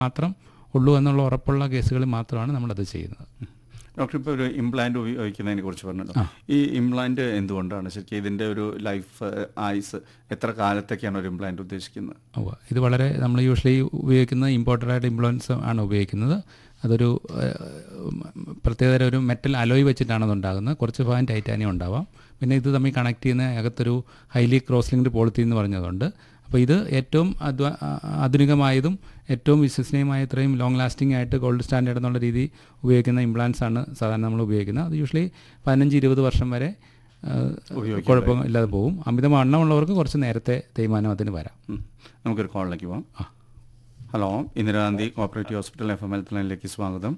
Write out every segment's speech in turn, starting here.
മാത്രം ഉള്ളൂ എന്നുള്ള ഉറപ്പുള്ള കേസുകളിൽ മാത്രമാണ് നമ്മളത് ചെയ്യുന്നത് ഡോക്ടർ ഇപ്പോൾ ഒരു ഇംപ്ലാന്റ് ഉപയോഗിക്കുന്നതിനെ കുറിച്ച് പറഞ്ഞല്ലോ ഈ ഇംപ്ലാന്റ് എന്തുകൊണ്ടാണ് ശരിക്കും ഇതിന്റെ ഒരു ലൈഫ് ആയുസ് എത്ര കാലത്തേക്കാണ് ഒരു ഇംപ്ലാന്റ് ഉദ്ദേശിക്കുന്നത് ഉവ്വ്. ഇത് വളരെ നമ്മൾ യൂഷ്വലി ഉപയോഗിക്കുന്ന ഇമ്പോർട്ടൻ്റ് ആയിട്ട് ഇംപ്ലോൻസ് ആണ് ഉപയോഗിക്കുന്നത് അതൊരു ഏഹ്, പ്രത്യേകതരം ഒരു മെറ്റൽ അലോയ് വെച്ചിട്ടാണ് അത് ഉണ്ടാകുന്നത് കുറച്ച് ഭാഗം ടൈറ്റാനിയം ഉണ്ടാവാം പിന്നെ ഇത് തമ്മിൽ കണക്ട് ചെയ്യുന്ന അകത്തൊരു ഹൈലി ക്രോസ് ലിങ്ക്ഡ് പോളിത്തീൻ എന്ന് പറഞ്ഞതുകൊണ്ട് അപ്പോൾ ഇത് ഏറ്റവും അധ്വ ആ- ആധുനികമായതും ഏറ്റവും വിശ്വസനീയമായ ഇത്രയും ലോങ് ലാസ്റ്റിംഗ് ആയിട്ട് ഗോൾഡ് സ്റ്റാൻഡേർഡ് എന്നുള്ള രീതി ഉപയോഗിക്കുന്ന ഇംപ്ലാൻസ് ആണ് സാധാരണ നമ്മൾ ഉപയോഗിക്കുന്നത് അത് യൂഷ്വലി പതിനഞ്ച് ഇരുപത് വർഷം വരെ ഉപയോഗിക്കാൻ കുഴപ്പം ഇല്ലാതെ പോകും അമിത വണ്ണമുള്ളവർക്ക് കുറച്ച് നേരത്തെ തേയ്മാനം അതിന് വരാം ഉം. നമുക്കൊരു കോളിലേക്ക് പോവാം hello Indira Gandhi cooperative hospital F M health ലൈനിലേക്ക് സ്വാഗതം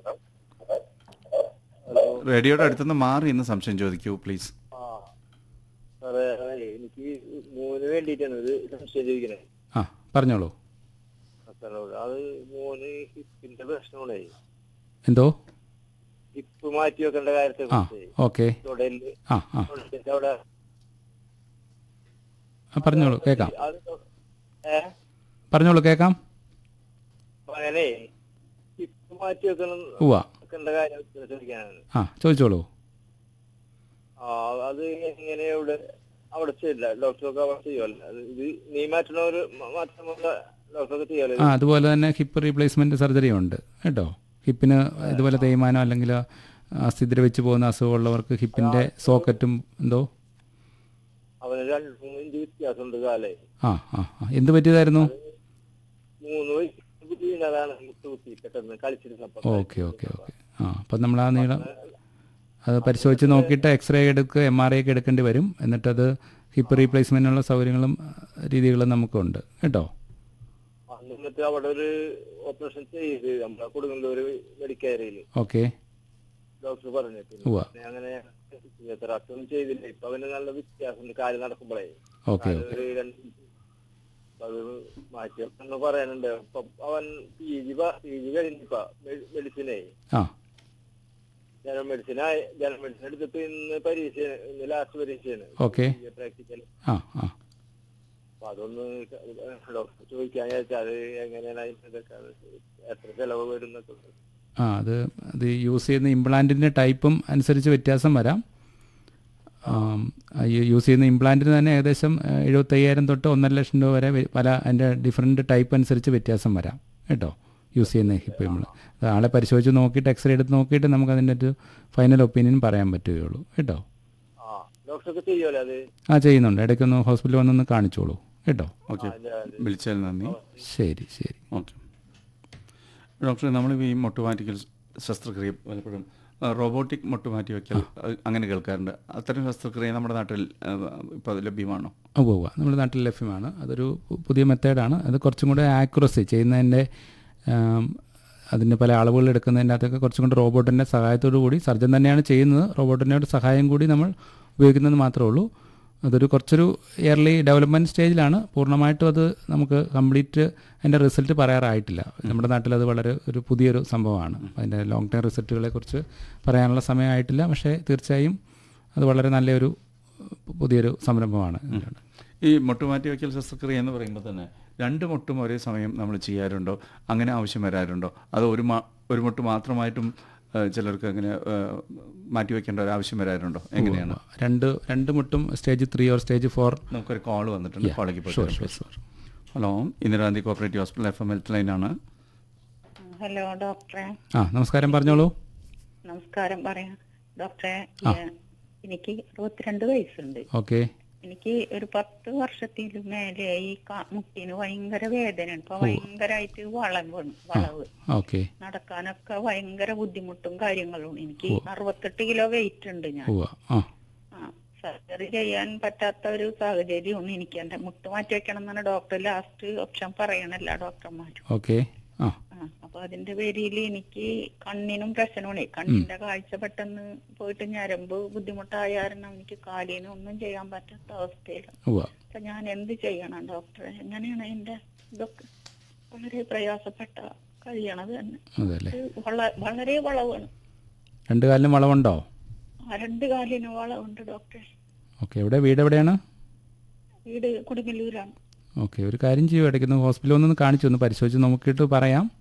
റേഡിയോയുടെ അടുത്തുനിന്ന് മാറി ഇന്ന് സംശയം ചോദിക്കൂ പ്ലീസ് ആ സാറേ എനിക്ക് മോന് വേണ്ടിയിട്ടാണ് ഇത് സംശയം ചോദിക്കണേ ആ പറഞ്ഞോളൂ സാറിനോട് അത് മോന് ഹിപ്പിന്റെ പ്രശ്നമാണേ എന്തോ ഹിപ്പ് മാറ്റി വെക്കേണ്ട കാര്യത്തെ ആ കുറിച്ച് ഓക്കെ തുടയില് ആ ആ തൊടലിന്റെ അവിടെ ആ, പറഞ്ഞോളൂ കേൾക്കാം അത് തൊ- ഏ പറഞ്ഞോളൂ കേൾക്കാം അപ്പൊ അങ്ങനെ ഹിപ്പ് മാറ്റി വെക്കണം ഉവ്വ വെക്കേണ്ട കാര്യം ചോദിക്കാനാണ് ആ ചോദിച്ചോളൂ ആ അത് എങ്ങനെ ഇവിടെ അവിടെ ചെയ്യില്ല ഡോക്ടറൊക്കെ അവിടെ ചെയ്യുമല്ലോ അത് ഇത് നീ മാറ്റണവര് മാറ്റമുള്ള ഡോക്ടറൊക്കെ ചെയ്യാലോ ആ അതുപോലെ തന്നെ ഹിപ്പ് റീപ്ലേസ്മെൻറ്റ് സർജറി ഉണ്ട് കേട്ടോ ഹിപ്പിന് ഇതുപോലെ തേയ്മാനം അല്ലെങ്കിൽ അസ്ഥിദ്ര വെച്ച് പോകുന്ന അസുഖമുള്ളവർക്ക് ഹിപ്പിൻ്റെ സോക്കറ്റും എന്തോ അവന് രണ്ട് മൂന്ന് ഇഞ്ച് വ്യത്യാസമുണ്ട് കാലേ ആ ആ ആ. എന്ത് പറ്റിയതായിരുന്നു മൂന്ന് വയസ്സ് വീണതാണ് മുട്ട് കുത്തി പെട്ടെന്ന് കളിച്ചിരുന്നപ്പോ ഓക്കെ ഓക്കെ ഓക്കെ ആ അപ്പം നമ്മൾ ആ നീളം അത് പരിശോധിച്ച് നോക്കിയിട്ട് എക്സ്റേ എടുക്കുക എം ആർ ഐ ഒക്കെ എടുക്കേണ്ടി വരും എന്നിട്ടത് ഹിപ്പ് റീപ്ലേസ്മെൻറ്റിനുള്ള സൗകര്യങ്ങളും ആ, രീതികളും നമുക്കുണ്ട് കേട്ടോ എന്നിട്ട് അവിടെ ഒരു ഓപ്പറേഷൻ ചെയ്ത് നമ്മളെ കൊടുങ്ങല്ലൂർ മെഡിക്കൽ ഏരിയയില് ഓക്കെ ഡോക്ടർ പറഞ്ഞു പിന്നെ ഉവ്വ. പിന്നെ അങ്ങനെ തെറാപ്പി ഒന്നും ചെയ്തില്ല ഇപ്പൊ അവന് നല്ല വ്യത്യാസമുണ്ട് കാല് നടക്കുമ്പോഴേ ഓക്കെ കാല് ഒരു രണ്ട് അപ്പൊ അത് മാറ്റി എന്ന് പറയാനുണ്ട് അപ്പൊ അവൻ പി ജി പി ജി കഴിഞ്ഞിപ്പ മെഡിസിനേ ആ ജനറൽ മെഡിസിനായി ജനറൽ മെഡിസിൻ എടുത്തിട്ട് ഇന്ന് പരീക്ഷ ഇന്ന് ലാസ്റ്റ് പരീക്ഷയാണ് ഓക്കെ പ്രാക്ടിക്കൽ ആ ആ അപ്പൊ അതൊന്ന് ഡോക്ടർ ചോദിക്കാൻ വിചാരിച്ചാൽ അത് എങ്ങനെയാണ് അതിന്റെ ഇതൊക്കെ അത് എത്ര ചെലവ് വരുന്നൊക്കെ ആ അത് അത് യൂസ് ചെയ്യുന്ന ഇംപ്ലാന്റിൻ്റെ ടൈപ്പും അനുസരിച്ച് വ്യത്യാസം വരാം ആം, ആ ഈ യൂസ് ചെയ്യുന്ന ഇംപ്ലാന്റിന് തന്നെ ഏകദേശം ആ, എഴുപത്തയ്യായിരം തൊട്ട് ഒന്നര ലക്ഷം രൂപ വരെ വെ- പല അതിൻ്റെ ഡിഫറെൻറ്റ് ടൈപ്പ് അനുസരിച്ച് വ്യത്യാസം വരാം കേട്ടോ യൂസ് ചെയ്യുന്ന ഹിപ്പ് നമ്മൾ ആളെ പരിശോധിച്ച് നോക്കിയിട്ട് എക്സ്റേ എടുത്ത് നോക്കിയിട്ട് നമുക്ക് അതിൻ്റെ ഒരു ഫൈനൽ ഒപ്പീനിയൻ പറയാൻ പറ്റുകയുള്ളൂ കേട്ടോ ആ ഡോക്ടറൊക്കെ ചെയ്യുമല്ലോ അത് ആ ചെയ്യുന്നുണ്ട് ഇടയ്ക്കൊന്ന് ഹോസ്പിറ്റലിൽ വന്നൊന്ന് കാണിച്ചോളൂ കേട്ടോ ഓക്കെ അതിന്റെ അത് വിളിച്ചതിൽ നന്ദി ശരി ശരി ഓക്കെ ഡോക്ടർ നമ്മൾ ഈ മുട്ടുമാറ്റിക്കൽ ശസ്ത്രക്രിയ പലപ്പോഴും റോബോട്ടിക് മുട്ടുമാറ്റി വയ്ക്കൽ അത് അങ്ങനെ കേൾക്കാറുണ്ട് അത്തരം ശസ്ത്രക്രിയ നമ്മുടെ നാട്ടിൽ ഇപ്പോൾ ലഭ്യമാണോ ഉവ്വ് ഉവ്വ് നമ്മുടെ നാട്ടിൽ ലഭ്യമാണ് അതൊരു പു- പുതിയ മെത്തേഡാണ് അത് കുറച്ചും കൂടെ ആക്യുറസി ചെയ്യുന്നതിൻ്റെ ആം, അതിൻ്റെ പല അളവുകൾ എടുക്കുന്നതിൻ്റെ അകത്തൊക്കെ കുറച്ചും കൂടെ റോബോട്ടിൻ്റെ സഹായത്തോടു കൂടി സർജൻ തന്നെയാണ് ചെയ്യുന്നത് റോബോട്ടിൻ്റെ ഒരു സഹായം കൂടി നമ്മൾ ഉപയോഗിക്കുന്നത് മാത്രമേ ഉള്ളൂ അതൊരു കുറച്ചൊരു ഇയർലി ഡെവലപ്മെൻറ്റ് സ്റ്റേജിലാണ് പൂർണ്ണമായിട്ടും അത് നമുക്ക് കംപ്ലീറ്റ് അതിൻ്റെ റിസൾട്ട് പറയാറായിട്ടില്ല നമ്മുടെ നാട്ടിൽ അത് വളരെ ഒരു പുതിയൊരു സംഭവമാണ് അതിൻ്റെ ലോങ് ടേം റിസൾട്ടുകളെക്കുറിച്ച് പറയാനുള്ള സമയമായിട്ടില്ല പക്ഷേ തീർച്ചയായും അത് വളരെ നല്ലൊരു പുതിയൊരു സംരംഭമാണ് ഇതിലാണ്. ഈ മുട്ടുമാറ്റി വയ്ക്കൽ ശസ്ത്രക്രിയ എന്ന് പറയുമ്പോൾ തന്നെ രണ്ട് മുട്ടും ഒരേ സമയം നമ്മൾ ചെയ്യാറുണ്ടോ അങ്ങനെ ആവശ്യം വരാറുണ്ടോ അത് ഒരു മാ ഒരു മുട്ട് മാത്രമായിട്ടും ആ, ചിലർക്ക് അങ്ങനെ ആ, മാറ്റി വയ്ക്കേണ്ട ഒരു ആവശ്യം വരാറുണ്ടോ എങ്ങനെയാണ് രണ്ട് രണ്ട് മുട്ടും stage three or stage four നമുക്കൊരു കോൾ വന്നിട്ടുണ്ട് കോളേക്ക് ഷുവർ പോയി sure sure hello Indira Gandhi cooperative hospital F M health ലൈനാണ് ഹലോ ഡോക്ടറെ ആ നമസ്കാരം പറഞ്ഞോളൂ നമസ്കാരം പറയാം ഡോക്ടറെ ഏഹ്, എനിക്ക് അറുപത്തിരണ്ട് വയസ്സുണ്ട് ഓക്കെ എനിക്ക് ഒരു പത്ത് വർഷത്തിലും മേലെ ഈ കാ- മുട്ടിന് ഭയങ്കര വേദനയാണ് ഇപ്പൊ ഭയങ്കരമായിട്ട് വളവ് വളവ് ഓക്കെ നടക്കാനൊക്കെ ഭയങ്കര ബുദ്ധിമുട്ടും കാര്യങ്ങളും എനിക്ക് അറുപത്തെട്ട് കിലോ വെയിറ്റ് ഉണ്ട് ഞാൻ ഉവ്വ ആ ആ സർജറി ചെയ്യാൻ പറ്റാത്ത ഒരു സാഹചര്യമാണ് എനിക്ക് എന്റെ മുട്ട് മാറ്റി വെക്കണം എന്നാണ് ഡോക്ടർ ലാസ്റ്റ് ഓപ്ഷൻ പറയണല്ല ഡോക്ടർമാരും ഓക്കെ ആ ആ, അപ്പൊ അതിന്റെ പേരിൽ എനിക്ക് കണ്ണിനും പ്രശ്നമാണ് കണ്ണിന്റെ കാഴ്ച പെട്ടെന്ന് പോയിട്ട് ഞരമ്പ് ബുദ്ധിമുട്ടായ കാരണം എനിക്ക് കാലിനും ഒന്നും ചെയ്യാൻ പറ്റാത്ത അവസ്ഥയിലാണ് ഉവ്വ അപ്പൊ ഞാൻ എന്ത് ചെയ്യണം ഡോക്ടറെ എങ്ങനെയാണ് എന്റെ ഇതൊക്കെ വളരെ പ്രയാസപ്പെട്ട കഴിയണത് തന്നെ അതെ അല്ലേ ഇത് വള- വളരെ വളവാണ് രണ്ട് കാലിനും വളവുണ്ടോ ആ രണ്ട് കാലിന് വളവുണ്ട് ഡോക്ടറെ ഓക്കെ എവിടെ വീട് എവിടെയാണ് വീട് കൊടുങ്ങല്ലൂരാണ് ഓക്കെ ഒരു കാര്യം ചെയ്യും ഇടയ്ക്കൊന്ന് ഹോസ്പിറ്റലിൽ ഒന്ന് കാണിച്ചു ഒന്ന് പരിശോധിച്ച് നോക്കിയിട്ട് പറയാം